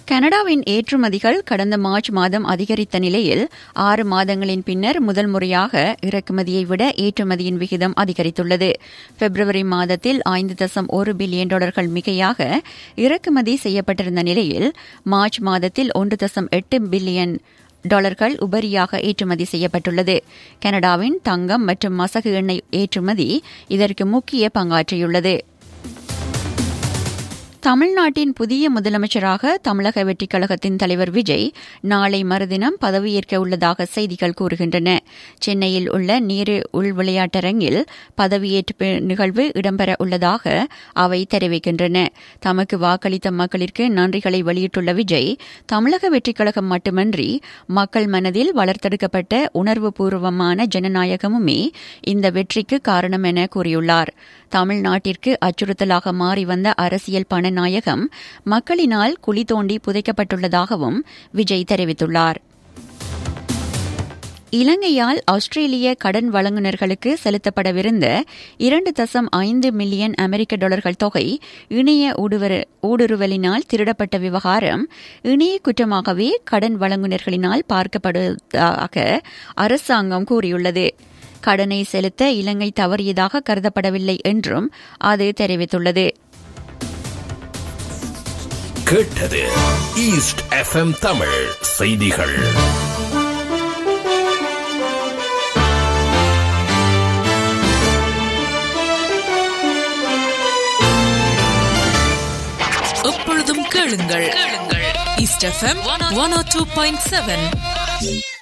கனடாவின் ஏற்றுமதிகள் கடந்த மார்ச் மாதம் அதிகரித்த நிலையில் ஆறு மாதங்களின் பின்னர் முதல் முறையாக இறக்குமதியை விட ஏற்றுமதியின் விகிதம் அதிகரித்துள்ளது பிப்ரவரி மாதத்தில் ஐந்து தசம் ஒரு பில்லியன் டாலர்கள் மிகையாக இறக்குமதி செய்யப்பட்டிருந்த நிலையில் மார்ச் மாதத்தில் ஒன்று தசம் எட்டு பில்லியன் டாலர்கள் உபரியாக ஏற்றுமதி செய்யப்பட்டுள்ளது கனடாவின் தங்கம் மற்றும் மசகு எண்ணெய் ஏற்றுமதி இதற்கு முக்கிய பங்காற்றியுள்ளது தமிழ்நாட்டின் புதிய முதலமைச்சராக தமிழக வெற்றிக் கழகத்தின் தலைவர் விஜய் நாளை மறுதினம் பதவியேற்க உள்ளதாக செய்திகள் கூறுகின்றன சென்னையில் உள்ள நீரு உள் விளையாட்டரங்கில் பதவியேற்பு நிகழ்வு இடம்பெற உள்ளதாக அவை தெரிவிக்கின்றன தமக்கு வாக்களித்த மக்களிற்கு நன்றிகளை வெளியிட்டுள்ள விஜய் தமிழக வெற்றிக் கழகம் மட்டுமன்றி மக்கள் மனதில் வளர்த்தெடுக்கப்பட்ட உணர்வுபூர்வமான ஜனநாயகமுமே இந்த வெற்றிக்கு காரணம் என கூறியுள்ளார் தமிழ்நாட்டிற்கு அச்சுறுத்தலாக மாறி வந்த அரசியல் பணநாயகம் மக்களினால் குழி தோண்டி புதைக்கப்பட்டுள்ளதாகவும் விஜய் தெரிவித்துள்ளார் இலங்கையால் ஆஸ்திரேலிய கடன் வழங்குநர்களுக்கு செலுத்தப்படவிருந்த இரண்டு தசம் ஐந்து மில்லியன் அமெரிக்க டாலர்கள் தொகை இணைய ஊடுருவலினால் திருடப்பட்ட விவகாரம் இணைய குற்றமாகவே கடன் வழங்குநர்களினால் பார்க்கப்படுவதாக அரசாங்கம் கூறியுள்ளது கடனை செலுத்த இலங்கை தவறியதாக கருதப்படவில்லை என்றும் அது தெரிவித்துள்ளது கேட்டது ஈஸ்ட் எஃப்எம் தமிழ் செய்திகள் எப்பொழுதும் கேளுங்கள் கேளுங்கள் East FM one O two point seven